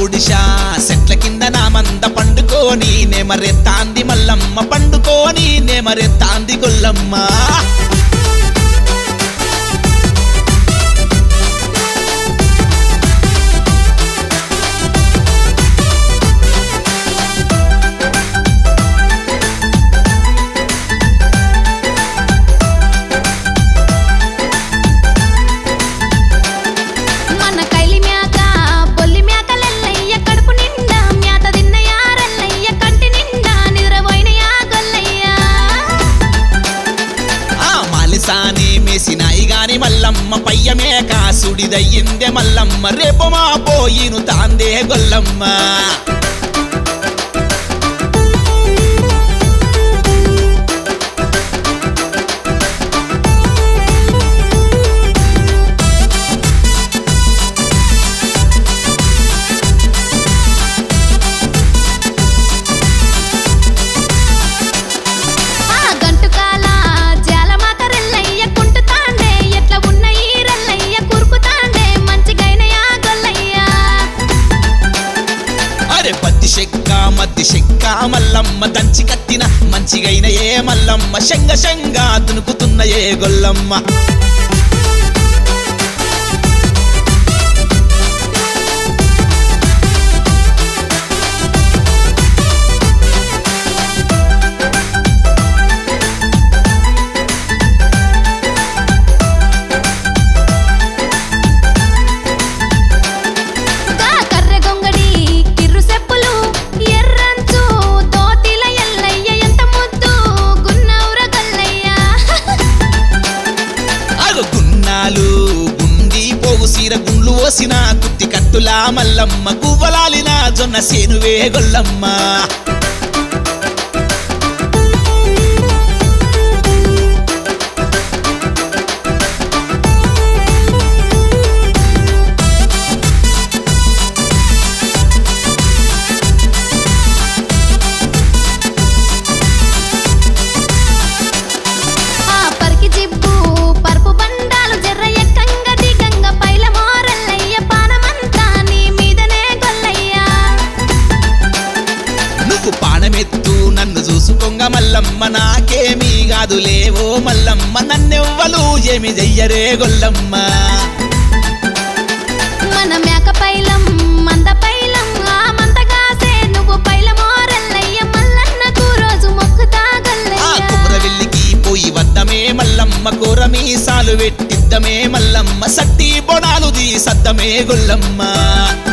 గుడిషా సెట్ల కింద నా మంద పండుకోని నెమరెత్తాంది మల్లమ్మ పండుకోని నెమరెత్తాంది గొల్లమ్మ మన కైలి మేక బొల్లి మేకలెల్లయ్య కడుపు నిండా మేత తిన్న యారల్లయ్య కంటి నిండా నిద్రపోయిన గొల్లయ్య ఆ మాలిసాని మేసినాయి గాని మల్లమ్మ పయ్య మేక సుడిదయ్యిందే మల్లమ్మ రేపు మా పోయిను తాందే గొల్లమ్మ ఆ గంటుకాల జాలమాకరెల్లయ్య కుంటుతాండే ఎట్లా ఉన్న ఈరల్లయ్య కురుకుతాండే మంచిగైన యా గొల్లయ్య అరే పత్తి చెక్క మద్ది చెక్క మల్లమ్మ దంచి కత్తిన మంచిగైన ఏ మల్లమ్మ శంగ శంగ దునుకుతున్న ఏ గొల్లమ్మ గా కర్రె గొంగడి కిర్రు సెప్పులు ఎర్రంచు తోతిల ఎల్లయ్య ఎంత ముద్దు గున్నౌర గొల్లయ్య అగ గున్నాలు గుండి పోగు సీర గుండ్లు ఓసిన కుత్తి కత్తులా మల్లమ్మ గువ్వలాలిన జొన్న సేనువే గొల్లమ్మ ఆ పరికి జిబ్బు పరుపు బండాలు జర్ర ఎక్కంగ దిగంగ పైల మోరల్లయ్య పానమంతా నీ మీదనే గొల్లయ్య నువ్వు పానమెత్తు నన్ను చూసుకోంగ మల్లమ్మ నాకేమీ కాదులేవో మల్లమ్మ నన్నెవ్వలు ఏమి చెయ్యరే గొల్లమ్మ మన మేక పైలం మంద పైలం ఆ మందగాసే నువ్వు పైల మోరల్లయ్య మల్లన్నకు రోజు మొక్కుతా ఆ గొల్లయ్య కుమ్రవెల్లికి పోయి వద్దమే మల్లమ్మ కూర మీసాలు పెట్టిద్దమే మల్లమ్మ సట్టి బొడాలు దీ సద్దమే గొల్లమ్మ